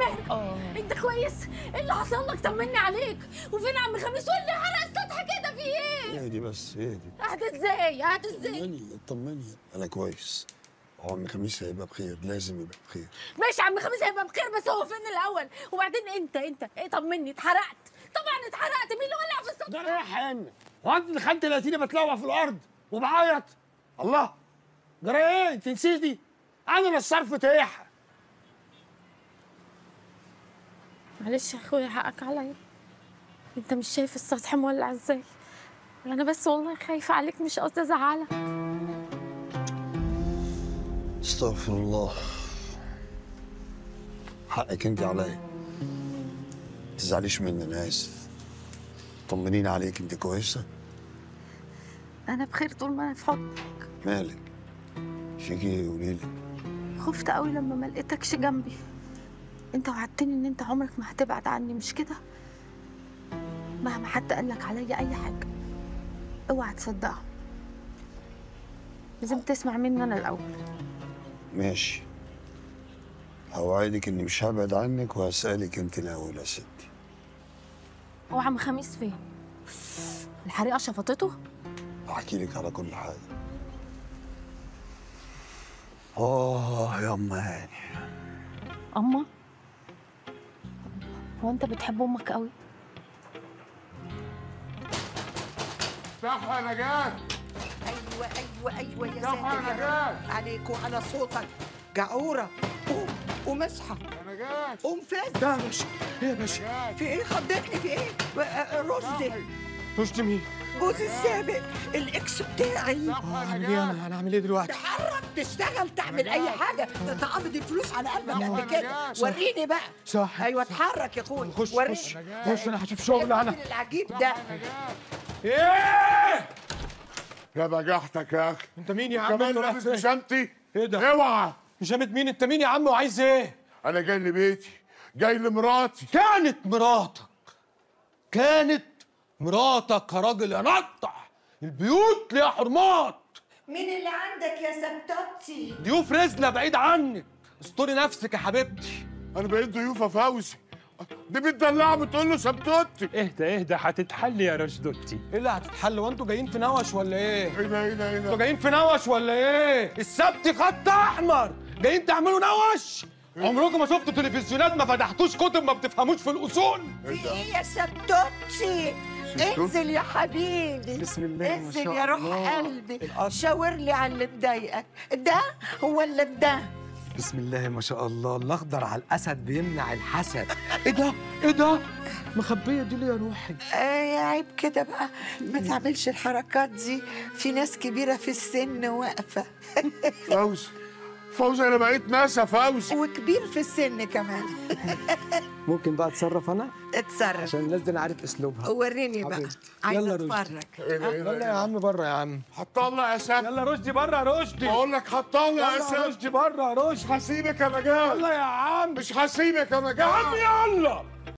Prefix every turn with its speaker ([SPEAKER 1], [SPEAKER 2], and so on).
[SPEAKER 1] فين؟
[SPEAKER 2] اه
[SPEAKER 1] انت كويس؟ ايه اللي حصل لك؟ طمني عليك وفين عم خميس واللي حرق السطح كده في ايه؟
[SPEAKER 3] اهدي بس اهدي
[SPEAKER 1] قاعد ازاي؟ قاعد ازاي؟
[SPEAKER 3] اطمني اطمني انا كويس هو عم خميس هيبقى بخير لازم يبقى بخير
[SPEAKER 1] ماشي عم خميس هيبقى بخير بس هو فين الاول؟ وبعدين انت انت ايه طمني اتحرقت طبعا اتحرقت مين اللي ولع في السطح؟
[SPEAKER 4] ده رايح هنا هو انت دخلت لقيتيني بتلوع في الارض وبعيط الله جرى ايه انت نسيتي انا نصار فتيح
[SPEAKER 1] معلش يا اخويا حقك عليا انت مش شايف السطح مولع ازاي؟ انا بس والله خايفه عليك مش قصدي ازعلك
[SPEAKER 3] استغفر الله حقك انت عليا تزعليش مني انا اسف طمنيني عليك انت كويسه
[SPEAKER 1] انا بخير طول ما انا في حضنك
[SPEAKER 3] مالك فيكي ايه قولي لي
[SPEAKER 1] خفت قوي لما ما لقيتكش جنبي انت وعدتني ان انت عمرك ما هتبعد عني مش كده مهما حد قالك عليا اي حاجه اوعى تصدقه لازم تسمع مني انا الاول
[SPEAKER 3] ماشي هوعدك اني مش هبعد عنك وهسألك انت الاول يا ستي
[SPEAKER 1] هو عم خميس فين الحريقه شفطته
[SPEAKER 3] احكي لك على كل حاجه اه يا اما هاني
[SPEAKER 1] اما هو انت بتحب امك قوي
[SPEAKER 5] صح يا نجاة
[SPEAKER 6] ايوه ايوه ايوه يا
[SPEAKER 5] صح
[SPEAKER 6] ساتر
[SPEAKER 5] يا
[SPEAKER 6] يا
[SPEAKER 5] نجاة
[SPEAKER 6] رب عليك وعلى صوتك جعوره قوم قوم اصحى
[SPEAKER 5] يا نجاة
[SPEAKER 6] قوم فاز
[SPEAKER 4] يا باشا ايه يا باشا
[SPEAKER 6] في ايه خضتني في ايه آه، آه، رشدي
[SPEAKER 4] رشدي مين
[SPEAKER 6] جوزي السابق الاكس بتاعي
[SPEAKER 5] صح يا
[SPEAKER 4] هعمل ايه
[SPEAKER 5] نجاة
[SPEAKER 4] انا هنعمل ايه دلوقتي
[SPEAKER 6] تحرك تشتغل تعمل اي حاجه تقبض الفلوس على قلبك
[SPEAKER 5] صح
[SPEAKER 6] قد
[SPEAKER 5] يا
[SPEAKER 6] كده
[SPEAKER 5] نجاة.
[SPEAKER 6] وريني بقى
[SPEAKER 4] صح
[SPEAKER 6] ايوه اتحرك يا اخويا
[SPEAKER 4] خش
[SPEAKER 6] وريني
[SPEAKER 4] خش خش انا هشوف شغل انا
[SPEAKER 6] الراجل العجيب ده
[SPEAKER 4] ايه
[SPEAKER 5] يا بجحتك يا اخي
[SPEAKER 4] انت مين يا عم
[SPEAKER 5] كمان
[SPEAKER 4] انت رايح
[SPEAKER 5] لابس
[SPEAKER 4] فين؟
[SPEAKER 5] بيجامتي
[SPEAKER 4] ايه ده
[SPEAKER 5] اوعى
[SPEAKER 4] بيجامة مين انت مين يا عم وعايز ايه
[SPEAKER 5] انا جاي لبيتي جاي لمراتي
[SPEAKER 4] كانت مراتك كانت مراتك يا راجل يا نطع البيوت ليها حرمات
[SPEAKER 6] مين اللي عندك يا سبتوتي
[SPEAKER 4] ضيوف رزلة بعيد عنك استوري نفسك يا حبيبتي
[SPEAKER 5] انا بقيت ضيوفه فوزي دي بتدلعه بتقول له سبتوتي
[SPEAKER 7] اهدى اهدى هتتحل يا رشدوتي
[SPEAKER 4] ايه اللي هتتحل وانتوا جايين في نوش ولا ايه
[SPEAKER 5] ايه ده ايه ده ايه
[SPEAKER 4] انتوا
[SPEAKER 5] ده
[SPEAKER 4] جايين في نوش ولا ايه السبت خط احمر جايين تعملوا نوش عمركم ما شفتوا تلفزيونات ما فتحتوش كتب ما بتفهموش في الاصول
[SPEAKER 6] في ايه يا سبتوتي انزل يا حبيبي
[SPEAKER 4] بسم الله ما
[SPEAKER 6] انزل
[SPEAKER 4] شاء
[SPEAKER 6] يا روح
[SPEAKER 4] الله.
[SPEAKER 6] قلبي
[SPEAKER 4] القصر.
[SPEAKER 6] شاور لي على اللي مضايقك ده ولا ده
[SPEAKER 4] بسم الله ما شاء الله الاخضر على الاسد بيمنع الحسد ايه ده ايه ده مخبيه دي ليه يا روحي
[SPEAKER 6] آه يا عيب كده بقى ما تعملش الحركات دي في ناس كبيرة في السن واقفة
[SPEAKER 5] فوزي فوزي انا بقيت ناسا فوزي
[SPEAKER 6] وكبير في السن كمان
[SPEAKER 4] ممكن بقى اتصرف انا
[SPEAKER 6] اتصرف
[SPEAKER 4] عشان الناس دي انا عارف اسلوبها
[SPEAKER 6] وريني بقى
[SPEAKER 4] حبيبتي.
[SPEAKER 6] عايزة
[SPEAKER 4] يلا رشدي.
[SPEAKER 6] اتفرج
[SPEAKER 5] ايه ده ايه ده
[SPEAKER 4] يلا يا عم بره يا عم
[SPEAKER 5] هتطلع يا سبت
[SPEAKER 4] يلا رشدي بره يا رشدي
[SPEAKER 5] بقول لك هتطلع يا
[SPEAKER 4] يلا يا
[SPEAKER 5] سبت
[SPEAKER 4] رشدي بره يا رشدي
[SPEAKER 5] هسيبك يا نجاة
[SPEAKER 4] يلا يا عم
[SPEAKER 5] مش هسيبك يا
[SPEAKER 4] يا
[SPEAKER 5] نجاة
[SPEAKER 4] عم يلا